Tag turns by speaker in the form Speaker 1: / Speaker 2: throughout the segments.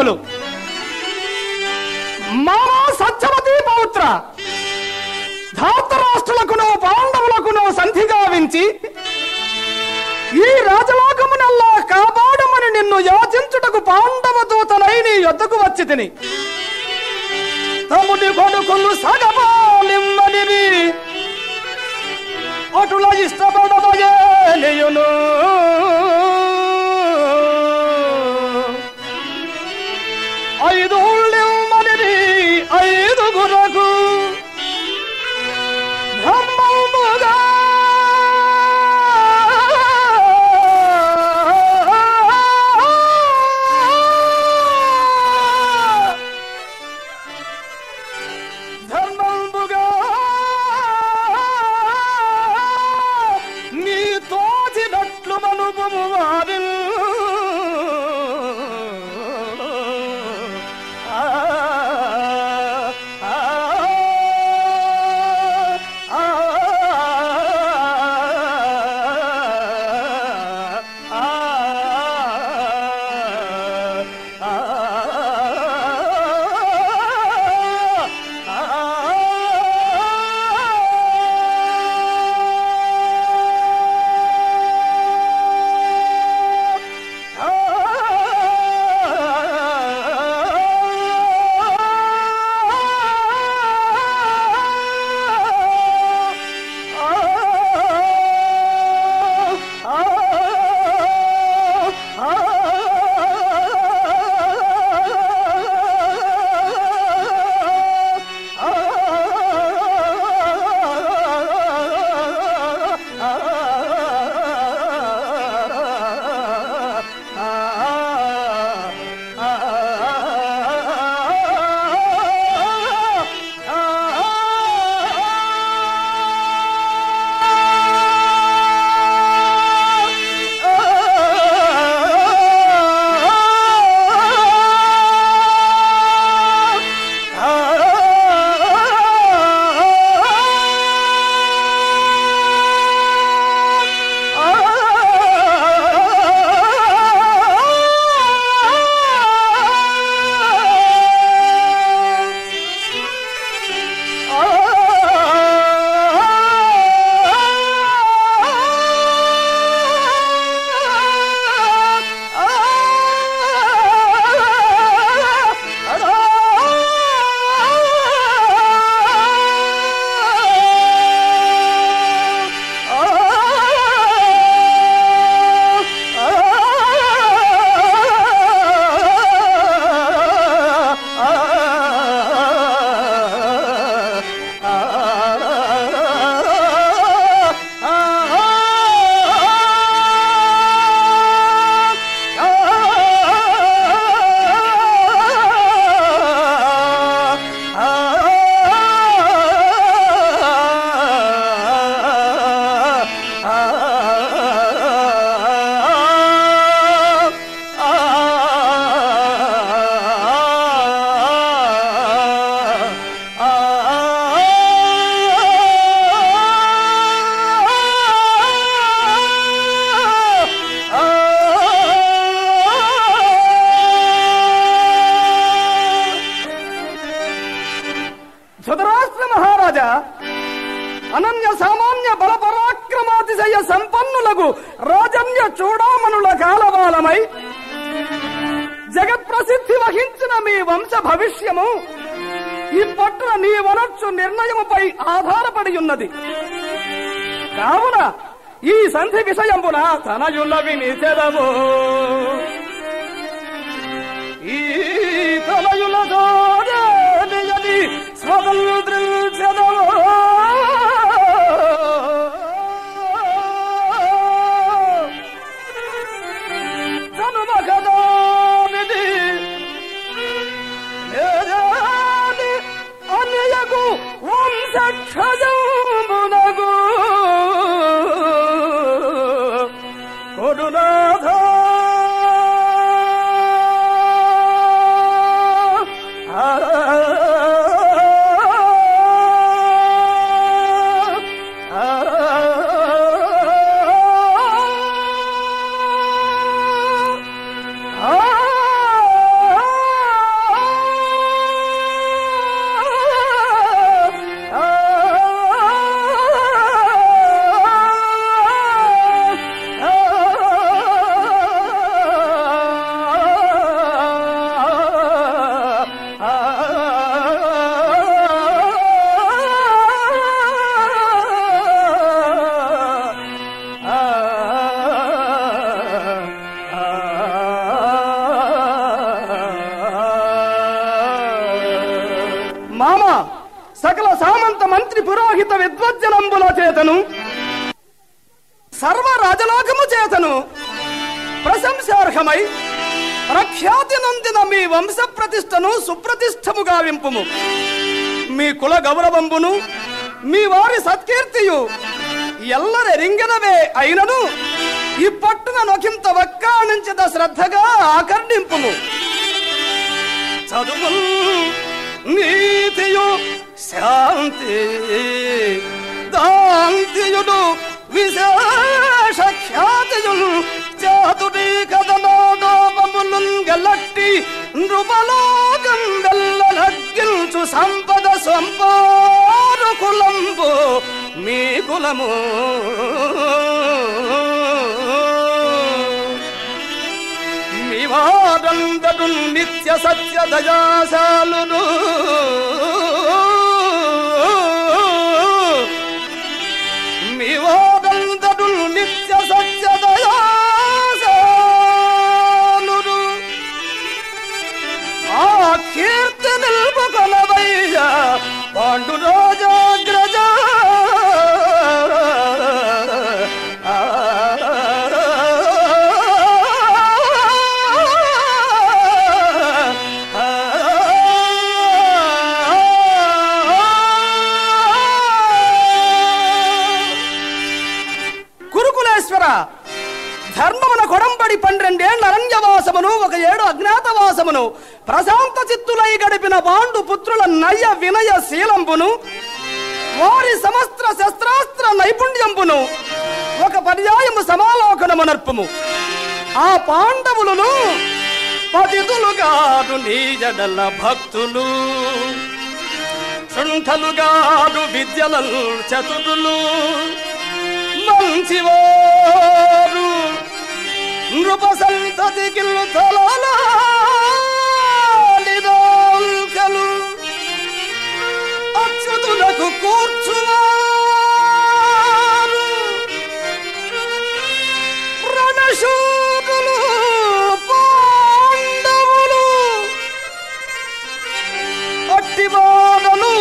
Speaker 1: ధర్మములు మామా సత్యవతి పౌత్ర ధార్తరాష్ట్రులకును పాండవులకును సంధి గావించి ఈ రాజలోకమునల్లా కాపాడమని నిన్ను యాచించుటకు పాండవ దూతనై నీ యొద్దకు వచ్చి తిని తమ్ముడి కొడుకులు సగపాలిమ్మనివి అటుల ఇష్టపడబోయేనియును ఐదు ఊళ్ళిమ్మనివి ఐదుగురకు బ్రహ్మముగా ధర్మంబుగా నీ తోచినట్లు మనుపము వారిల్ ఆ, ఆ, ఆ, ధృతరాష్ట్ర మహారాజా అనన్య సామాన్య బల పరాక్రమాతిశయ సంపన్నులకు రాజన్య చూడామణుల కాలవాలమై జగత్ ప్రసిద్ధి వహించిన మీ వంశ భవిష్యము ఇప్పట్ల నీ వనర్చు నిర్ణయముపై ఆధారపడి ఉన్నది కావున ఈ సంధి విషయంబున తనయుల వినిచెదము ఈ తనయులతో నియని స్వతంత్రించెదము జనుమగదానిది ఏదాని అన్యకు వంశక్షయమునగు కొడునాథ రామ సకల సామంత మంత్రి పురోహిత విద్వజ్జనంబుల చేతను సర్వ రాజలోకము చేతను ప్రశంసార్హమై ప్రఖ్యాతి నొందిన మీ వంశ ప్రతిష్టను సుప్రతిష్టము గావింపుము మీ కుల గౌరవంబును మీ వారి సత్కీర్తియు ఎల్లరెరింగినవే అయినను ఈ పట్టున నొకింత వక్కాణించిత శ్రద్ధగా ఆకర్ణింపుము చదువు నీతియు శాంతి దాంతియుడు విశేష ఖ్యాతియులు చాతుడి కథనోడోపములు గలట్టి నృపలోకం వెళ్ళలగ్గించు సంపద సంపారు కులంబు మీ కులము వివాదంతడు నిత్య సత్య దయాశాలును వివాదంతడు నిత్య సత్య దయాశాలును ఆ కీర్తి నిల్పుకొనవయ్య పాండు రాజాగ్రజ కురుకులేశ్వర ధర్మమున కొడంబడి పన్నెండేళ్ల అరణ్యవాసమును ఒక ఏడు అజ్ఞాతవాసమును ప్రశాంత చిత్తులై గడిపిన పాండు పుత్రుల నయ వినయ శీలంబును వారి సమస్త్ర శస్త్రాస్త్ర నైపుణ్యంబును ఒక పర్యాయము సమాలోకనము నర్పుము ఆ పాండవులను పతితులుగాడు నీ జడల భక్తులు శృంఖలుగాడు విద్యల చతురులు మంచివారు నృప సంతతికి తలలు అచ్యుతులకు కూర్చువారు రణశూరులు పాండవులు అట్టివాడను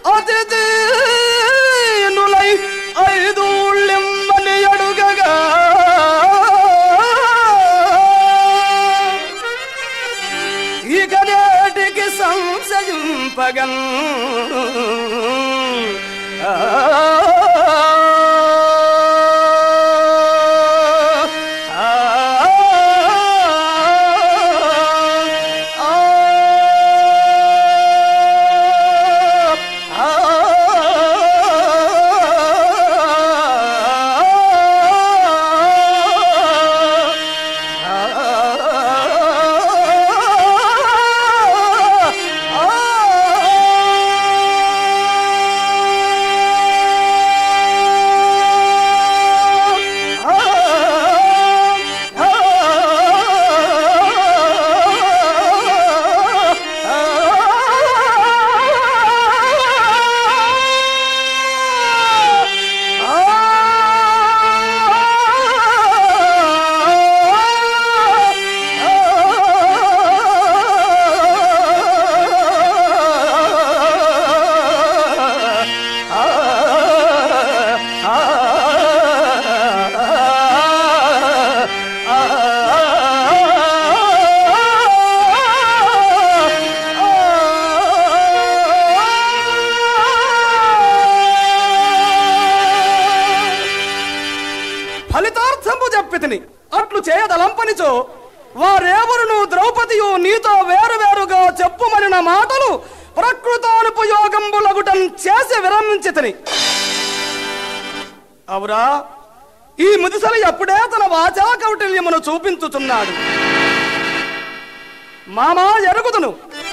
Speaker 1: అతిథీనులై ఐదూళ్ళెమ్మని అడుగగా ఇక నేటికి సంశయింపగన్ ఆ ఫలితార్థము చెప్పితిని అట్లు చేయదలంపనిచో వారెవరును ద్రౌపదియు నీతో వేరు వేరుగా చెప్పుమనిన మాటలు ప్రకృతానుపయోగంబులగుటం చేసి విరమించితిని అవురా ఈ ముదిసలి అప్పుడే తన వాచా కౌటిల్యమును చూపించుచున్నాడు మామా ఎరుగుదును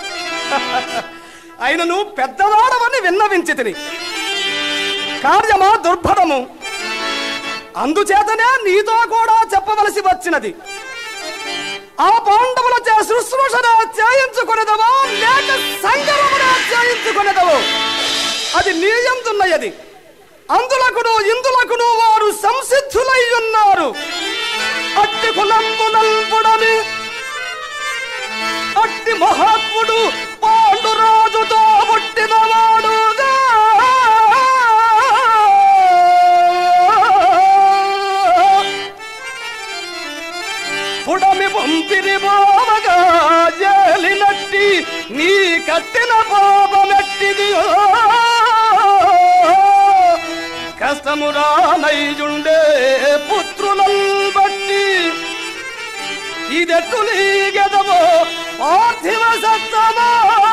Speaker 1: అయినను పెద్దవాడవని విన్నవించి తిని కార్యమా దుర్భరము అందుచేతనే నీతో కూడా చెప్పవలసి వచ్చినది ఆ పాండవుల చే శుశ్రూషణ చేయించుకునేదవో లేక సంగమమున చేయించుకునేదవో అది నీయందున్నయది అందులకును ఇందులకును వారు సంసిద్ధులై ఉన్నారు అట్టి కులంబు నల్పుడని అట్టి మహాత్ముడు పాండురాజుతో పుట్టినవాడుగా పుడమి పంపిరి బావగా జలినట్టి నీ కట్టిన పాపమెట్టిది కష్టమురా నైజుండే పుత్రులం బట్టి ఇదెట్టులీ గెదవో పార్థివ సత్తమా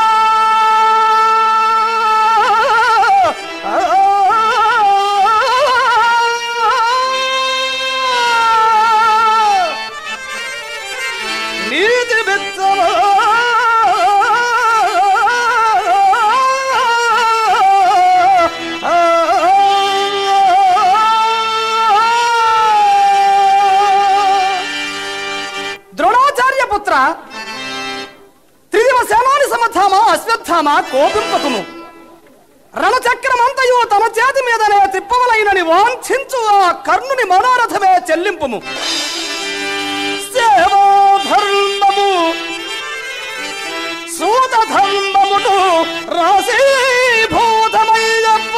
Speaker 1: నీతి విత్తమా ద్రోణాచార్య పుత్ర త్రిదివ సేనాని సమర్థామ అశ్వత్థామ కోపింపకుము రణచక్రమంతయు తమ చేతి మీదనే తిప్పవలైనని వాంఛించు ఆ కర్ణుని మనోరథమే చెల్లింపుము సేవాధర్మము సూత ధర్మమును రాశీభూతమయ్యప్ప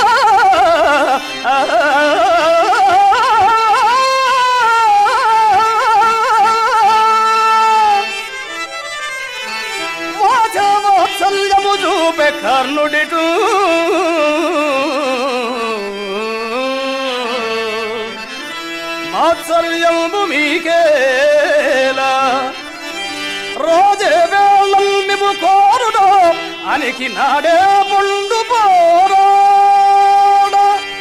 Speaker 1: వాచవాత్సల్యము చూపే కర్ణుడిటు మాత్సల్యము మీకేలా రోజే వేళం మేము కోరుడు అనికి నాడే ముందు పోరాడ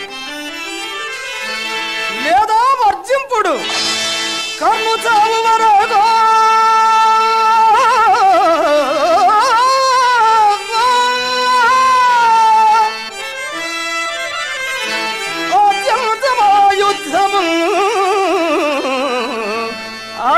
Speaker 1: లేదా వర్జింపుడు కన్ను చావు వరగా అత్యంతమా యుద్ధము ఆ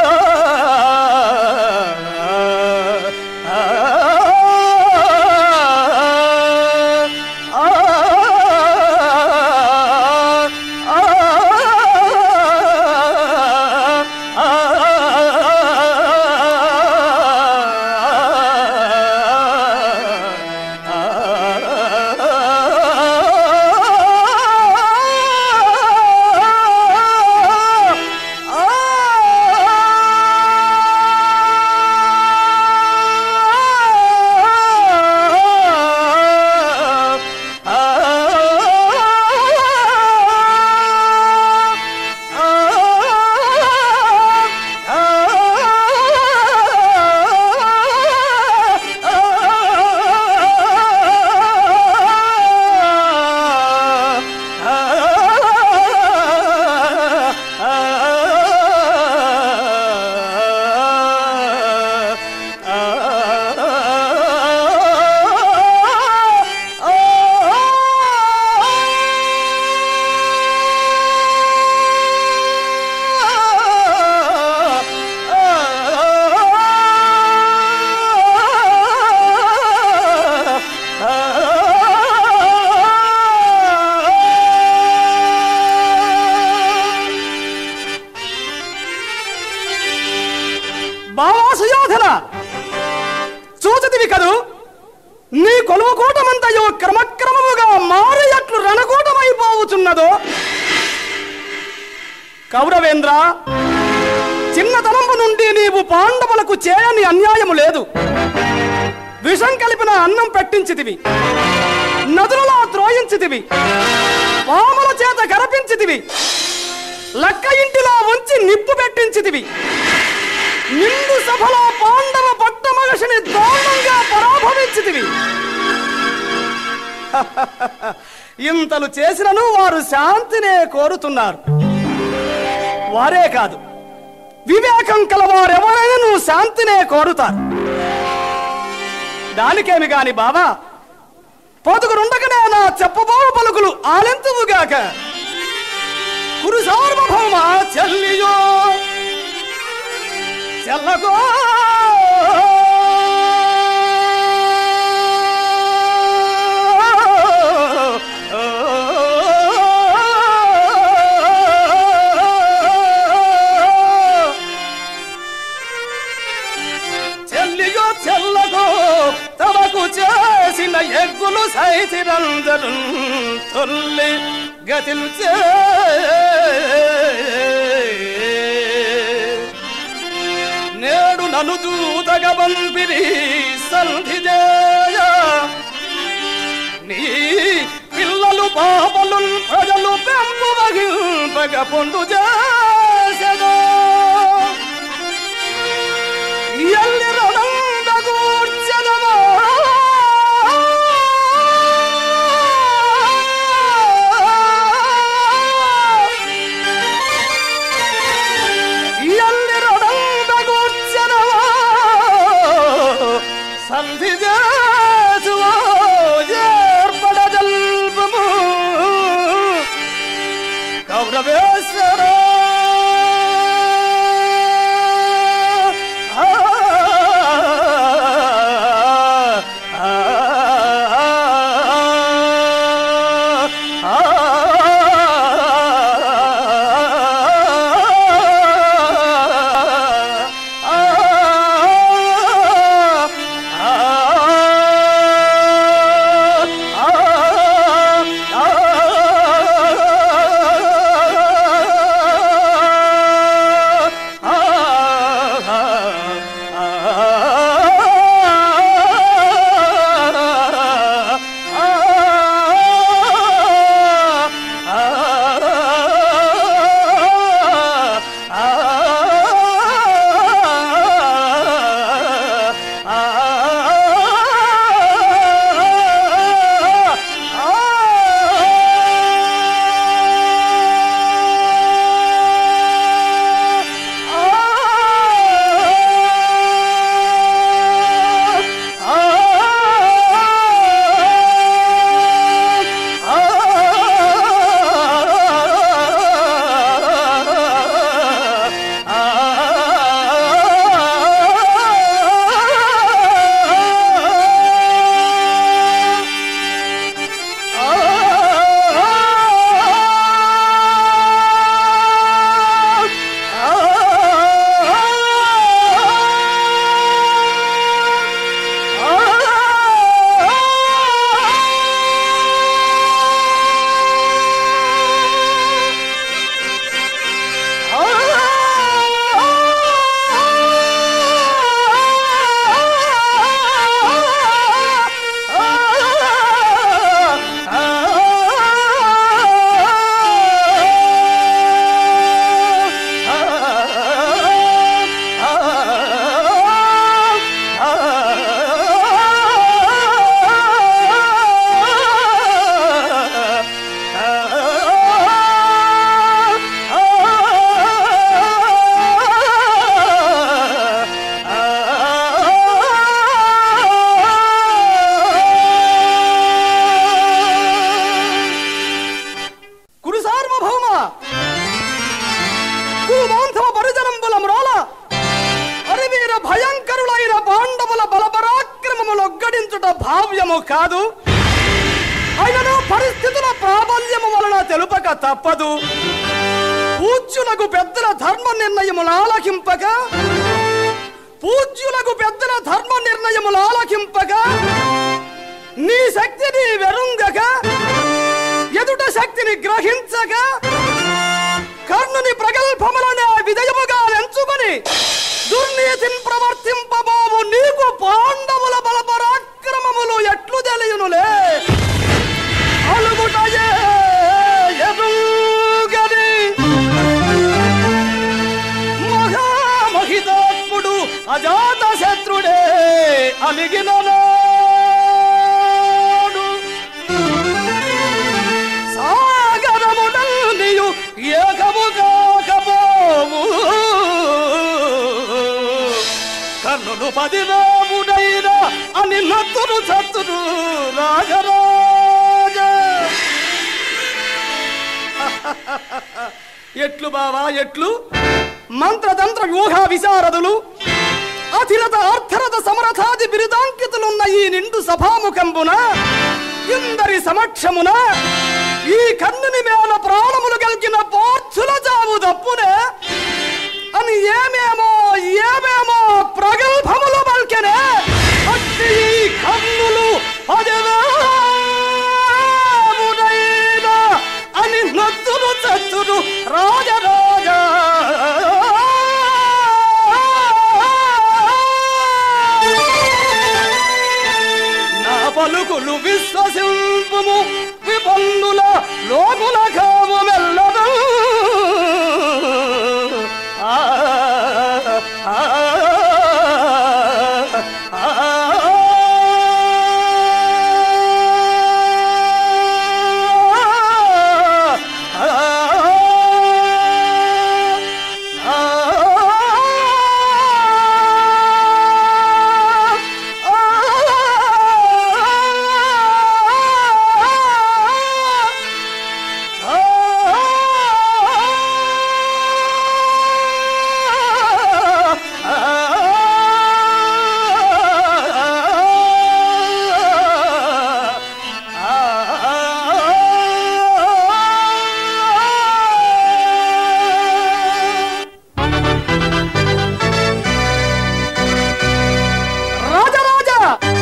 Speaker 1: బావా సుయోధన చూచదివి కదూ నీ కొలువు కూటమంతయో క్రమక్రమముగా మారయట్లు రణకూటమైపోవుచున్నదో కౌరవేంద్ర చిన్నతనము నుండి నీవు పాండవులకు చేయని అన్యాయము లేదు విషం కలిపిన అన్నం పెట్టించితివి నదులలో త్రోయించితివి పాముల చేత గరపించితివి లక్క ఇంటిలో ఉంచి నిప్పు పెట్టించితివి నిండు సభలో పాండవ పట్టమగషిని దారుణంగా పరాభవించితివి ఇంతలు చేసినను వారు శాంతినే కోరుతున్నారు వారే కాదు వివేకం కలవారెవరైనా నువ్వు శాంతినే కోరుతారు దానికేమి గాని బాబా పోతుకురుండకనే నా చెప్పబోవు పలుకులు ఆలెంతువుగాక కురు సార్వభౌమ చెల్లియో చెల్లగో చెల్లియో ఎగిరిన ఎగ్గులు సైతిరందరు తొల్లి గతిల్చే నేడు నన్ను దూతగ పంపిరి సంధి చేయ నీ పిల్లలు పాపలు ప్రజలు పెంపు వహింపగ పొందు చేసెదో ఎల్లి రుణందగూర్చెదవో ఎల్లి రుణందగూర్చెదవో సంధి చేసువో ఏర్పడజల్పము కౌరవేశ్వర కురు సార్వభౌమ కుమాంధవ పరిజనంబుల మ్రోల అరివీర భయంకరులైన పాండవుల బలపరాక్రమములొగ్గడించుట భావ్యము కాదు అయినను పరిస్థితుల ప్రాబల్యము వలన తెలుపక తప్పదు పూజ్యులకు పెద్దల ధర్మ నిర్ణయములు ఆలకింపక పూజ్యులకు పెద్దల ధర్మ నిర్ణయములు ఆలకింపక నీ శక్తిని వెరుంగక ఎదుట శక్తిని గ్రహించక కర్ణుని ప్రగల్భములనే విజయముగా ఎంచుకొని దుర్నీతిని ప్రవర్తింపబాబు నీకు పాండవుల బల పరాక్రమములు ఎట్లు తెలియనులే అలుగుటయే ఎరుగని మహామహితాత్ముడు అజాత శత్రుడే అలిగిన నాడు సాగరమునల్నియు ఏకము కాకపోవు కన్నులు పదివేముడైన అని నత్తును చత్తును రాజరాజ ఎట్లు బావా ఎట్లు మంత్రతంత్ర వ్యూహ విశారదులు అధిరత అర్థరత సమరథాది బిరుదాంకితులున్న ఈ నిండు సభాముఖంబున ఇందరి సమక్షమున ఈ కన్నుని మేల ప్రాణములు కలిగిన పోర్చుల జావు దప్పునే అని ఏమేమో ఏమేమో ప్రగల్భములు పలికెనే అట్టి ఈ కన్నులు పదివేల పలుకులు విశ్వసింపుము విపన్నుల లోకుల కావు మెల్లదు ఆ, ఆ, రాజరాజ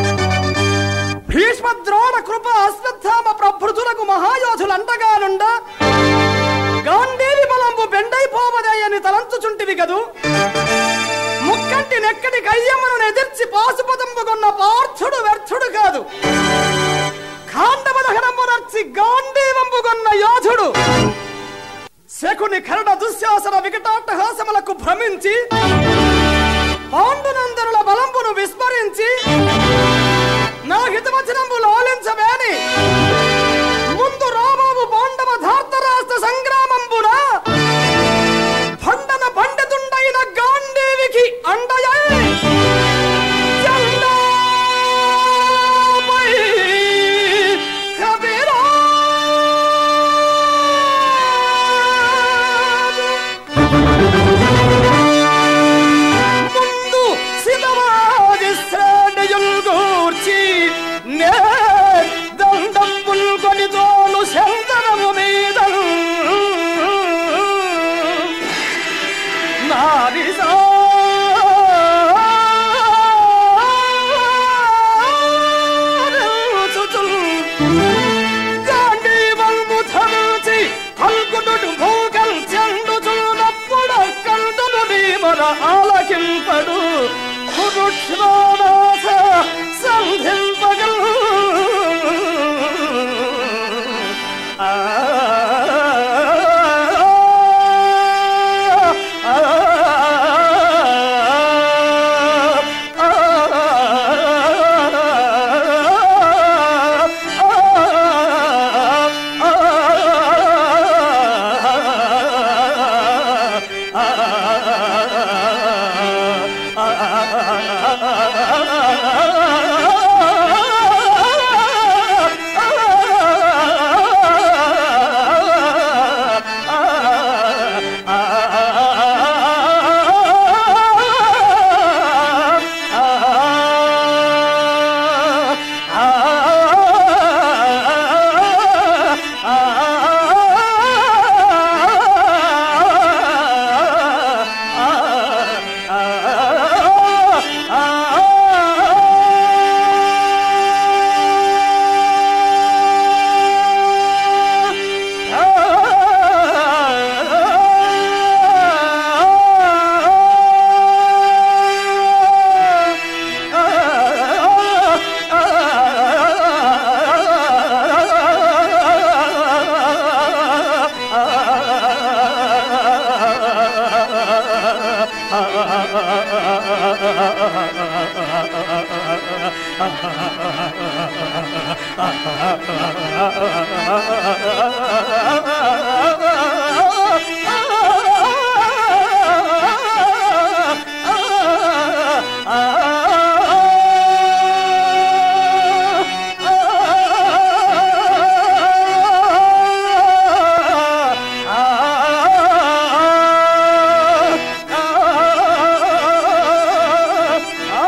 Speaker 1: భీష్మ ద్రోణ కృప అశ్వత్థామ ప్రభృతులకు మహాయోధులు అండగానుండ గాంధీవి బలంబు బెండైపోవదయ్యని తలంచుచుంటివి కదూ ముక్కంటి నెక్కటి కయ్యమ్మను ఎదిర్చి పాశుపతంబుకున్న పార్థుడు వ్యర్థుడు కాదు ఖాండవ దహనము నర్చి గాంధీవంబుకున్న యోధుడు శకుని కరణ దుశ్శాసన వికటాట్టహాసములకు భ్రమించి పాండునందరుల బలంబును విస్మరించి నా హితవచనంబు లాలించవేని ముందు రామావు పాండవ ధార్తరాష్ట్ర సంగ్రామంబున భండన పండితుండైన గాంధీవికి అండయై జెండాపై కవిరాజు ముందు సిద్ధవాది శ్రేణియుల్ గూర్చి నే దండంబుల్ కొని తోలు శంకరము మీద నారిసా గాంధీవంబు ధరించి హల్కునుడు భూగల్ చెండు చూడప్పుడు కందును మన ఆలకింపడు కురుక్షమానాథ సంధింపగల్ ఆ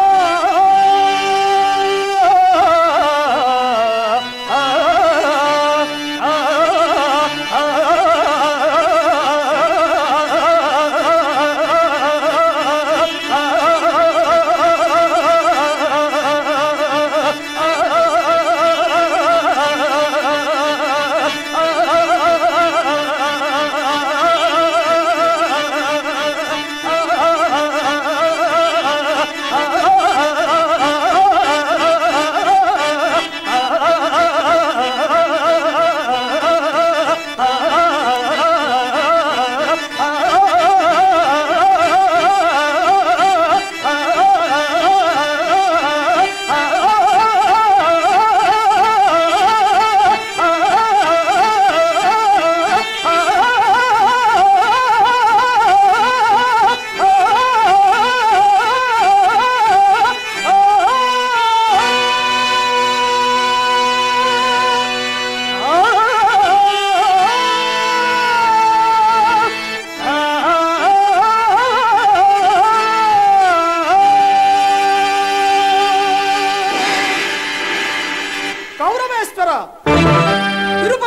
Speaker 1: ఆ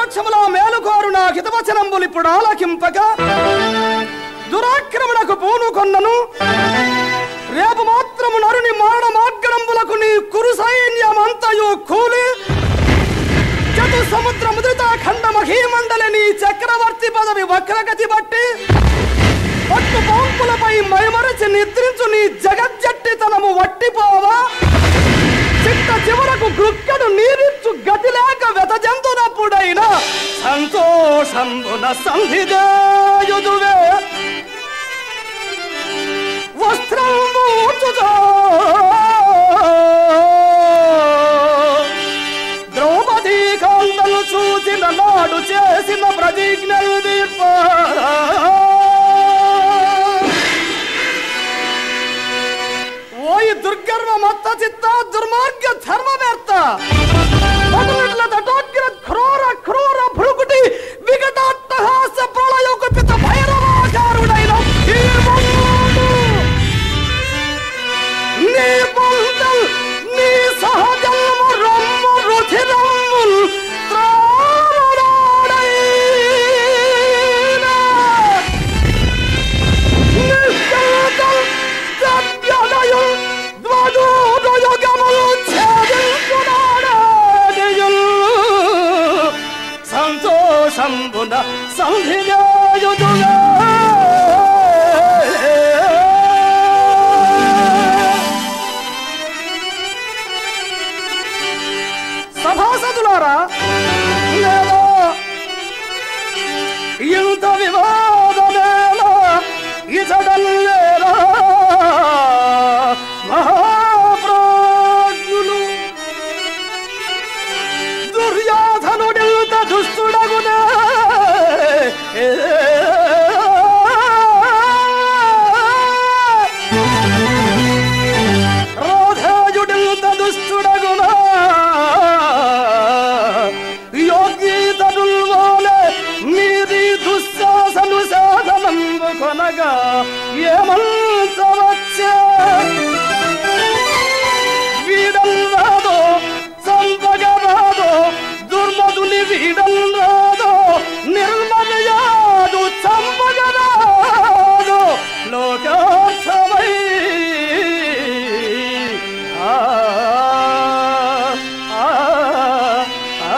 Speaker 1: సమక్షములో మేలుకోరు నా హితవచనంబులు ఇప్పుడు ఆలకింపక దురాక్రమణకు పూనుకొన్నను రేపు మాత్రము నరుని మాడ మార్గడంబులకు నీ కురు సైన్యమంతయు కూలి చతు సముద్ర ముద్రిత ఖండ మహీమండలి నీ చక్రవర్తి పదవి వక్రగతి బట్టి పట్టు పాంపులపై మైమరచి నిద్రించు నీ జగజ్జట్టితనము వట్టిపోవా చిట్ట చివరకు గృక్కడు నీరిచ్చు గతి లేక వెతజంతునప్పుడైన సంతోషంబున సంధిదేయుదువే వస్త్రంబు ఊడ్చుతో ద్రౌపదీ కాంతలు చూసిన నాడు చేసిన ప్రతిజ్ఞలు దీపారా ఓయి దుర్గర్వ మత్త చిత్త దుర్మార్గ ధర్మవేత్త మొదలట్ల దటోగ్ర క్రూర క్రూర భృగుటి విగతాట్టహాస ప్రళయోకుపిత భైరవాకారుడైన ఈ మన్మథుడు. నీ బంధం నీ సహజము రమ్ము రుధిరమ్ముల్ త్రావుడాడైనా నిశ్చలతం సత్యదయం ద్వదూదయుగములు ఛేదించునాడేయుల్. సంతోషంబున సంధియాయుదుగా సభాసదులారా లేవో ఇంత వివాదమేలా ఇతడల్లేరా మహాప్రాజ్ఞులు దుర్యోధనుడింత దుష్టుడగునా రోధాయుడింత దుష్టుడగునా యోగీతనుల్వాలే మీది దుశ్శాసను సాధనంబు కొనగా ఏమంత వచ్చే వీడల్లాదో చంపగరాదో దుర్మధుని వీడల్లాదో నిర్మలయాదు చంపగరాదో లోకార్థమై ఆ ఆ ఆ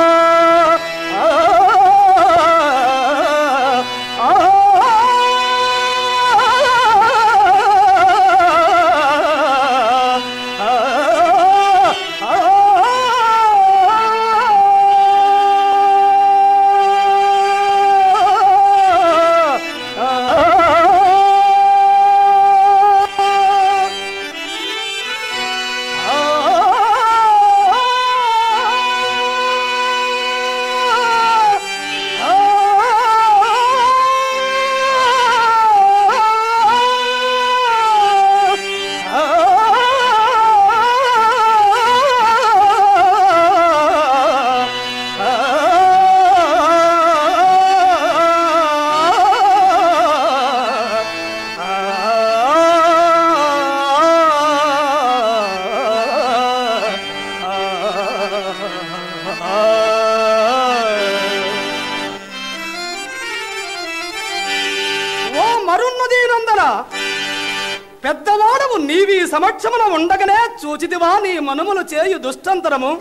Speaker 1: ఓ మరున్నది నందన పెద్దవాడవు నీవి సమక్షమున ఉండగనే చూచితివా నీ మనుములు చేయు దుష్టంతరము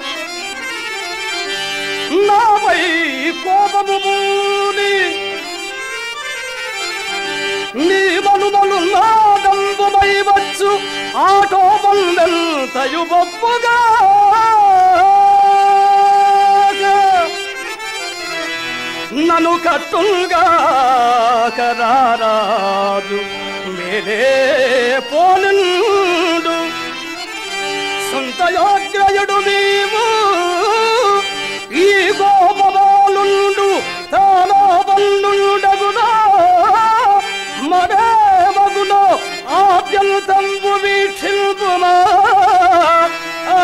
Speaker 1: నాపై కోపము మూని నీ మనుమలు నాదంబుమై వచ్చు ఆ కోపం వెంతయు బొప్పుగా నను కట్టుంగా కరారాదు మేలే పోనుండు సొంతయోగ్రయుడు నీవు ఈ గోపబాలుండు తానో బంధుండగునా మరే మగునో ఆద్యంతంబు వీక్షిల్పుమా ఆ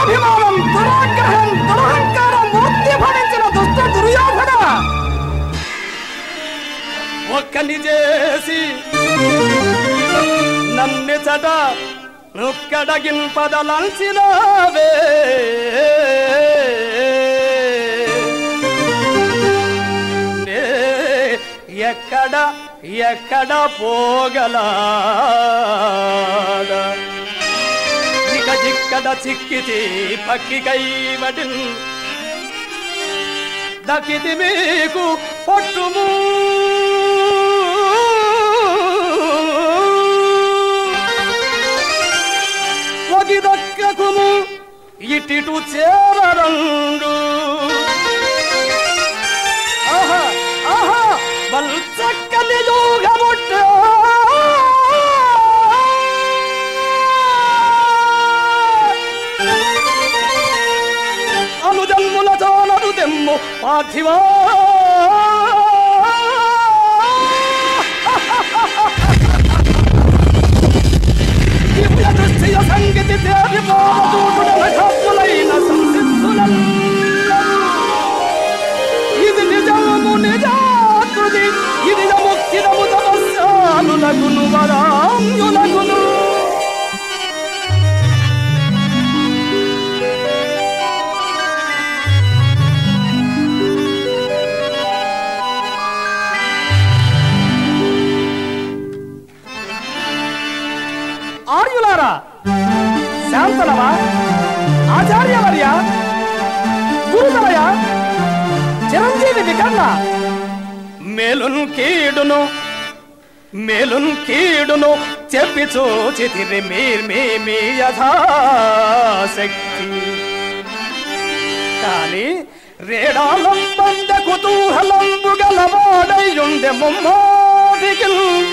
Speaker 1: దురభిమానం దురాగ్రహం దురహంకారం మూర్తి భరించిన దుష్ట దుర్యోధన ఒక్కని చేసి నమ్మిచట నుక్కడగింపదలంచినావే నే ఎక్కడ ఎక్కడ పోగలా ఇక జిక్కడ చిక్కితి పక్కికై వడిన్ దక్కితి మీకు పట్టుము ఒగి దక్కకుము ఇటిటు చేరరండు ఆహా ఆహా వల్చక్కని యోగముట్ట అనుజన్ముల చాలడు దెమ్ము పార్థివా దివ్య దృష్టియ సంగతి తేరి పోతుడున కప్పులైన సంసిద్ధులల్ల ఇది నిజము నిజాకృతి ఇది ముక్తిదము తపస్సానులగును వరాంగులగును ఆర్యులారా శాంతలవా ఆచార్యవర్య గురుదలయ చిరంజీవి వికర్ణ మేలున్ కీడును మేలున్ కీడును చెప్పి చూచితిరి మీర్ మీ మీ యథాశక్తి కాని రేడాలం బంద కుతూహలంబు గలవాడయుండె ముమ్మోదికి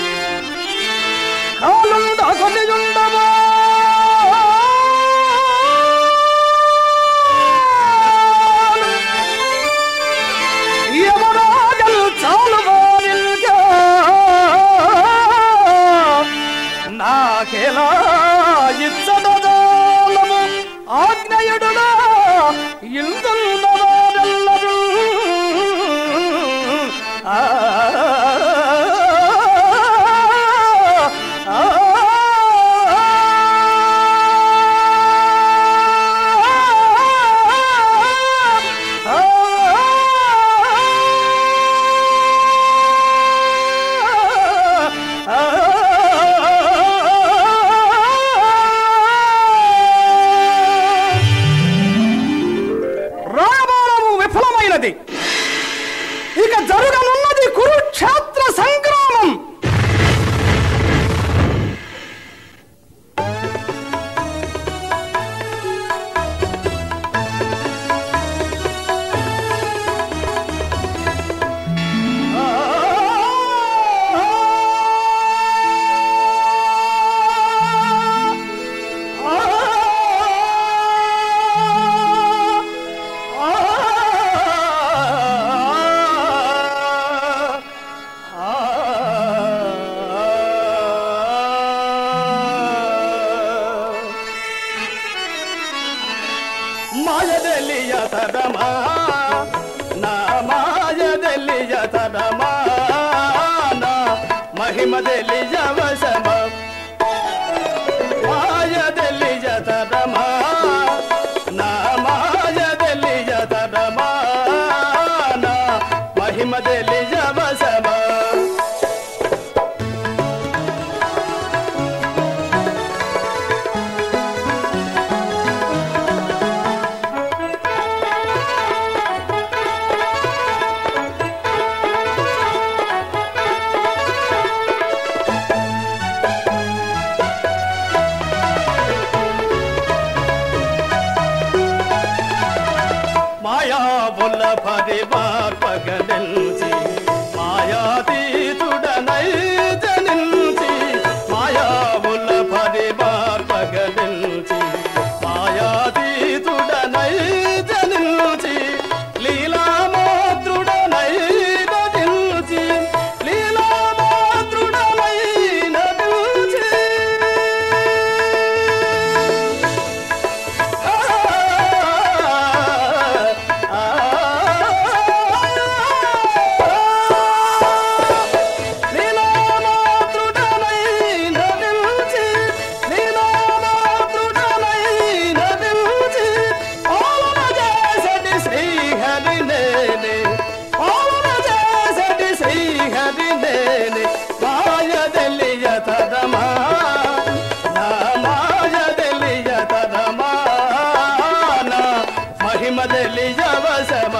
Speaker 1: కాలం దాకొనియుండవా ఎవరాగల్ చాలువారిల్గా నాకెలా ఇచ్చదము ఆజ్ఞయుడునా ఇందున్నవారెల్లరూ ఆ ఆ రాయబారము విఫలమైనది ఇక జరగనున్నది కురుక్షేత్ర సంగ్రామం ಮಾಯದಲ್ಲಿಯ ತದಮ ನಾ ಮಾಯದಲ್ಲಿಯ ತದಮ ನಾ ಮಹಿಮದಲ್ಲಿಯ ವಸಮ ಮಾಯದಲ್ಲಿಯ ತದಮ ನಾ ಮಾಯದಲ್ಲಿಯ ತದಮ ನಾ ಮಹಿಮದಲ್ಲಿಯ ವಸಮ మాయాబుల పరివార్ పగలించి మాయాతీతుడనై జనించి మాయాబుల పరివార్ పగలించి మాయాతీతుడనై జనించి లీలామాతృడనై నటించి లీలామాతృడనై నటించి
Speaker 2: తెలియవశమ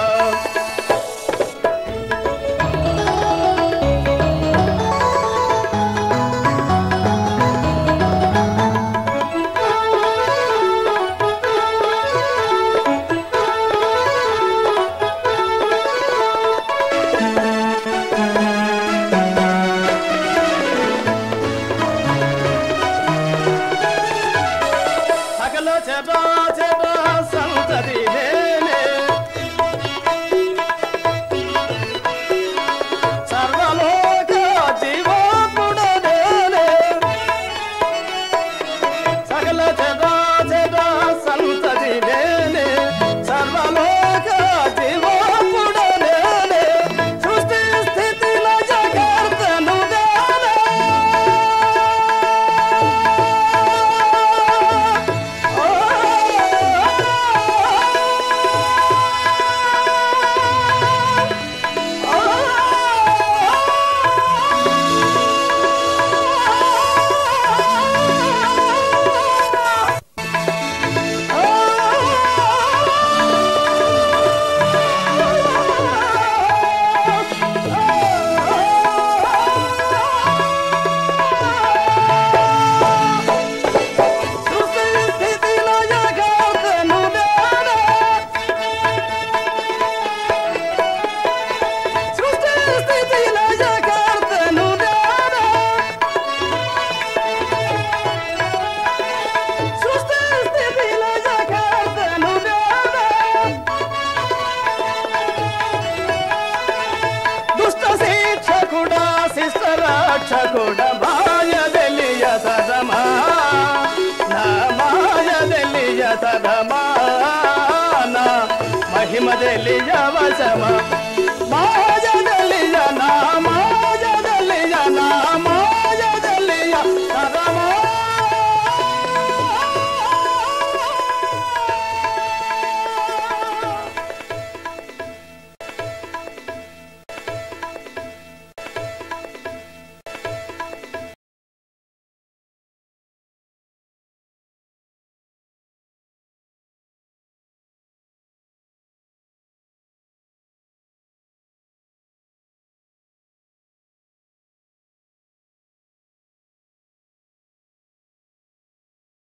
Speaker 2: సకల చరాచర సంతతి నేనే సర్వలోక జీవాత్ముడ నేనే సకల చరాచర సంతతి నేనే సర్వలోక జీవాత్ముడ నేనే సృష్టి స్థితి లయకర్తను దుష్ట శిక్షకుడా శిష్ట రక్షకుడ మాయ తెలియ సదమా నా మాయ తెలియ సదమా నా మహిమ తెలియ వశమా మా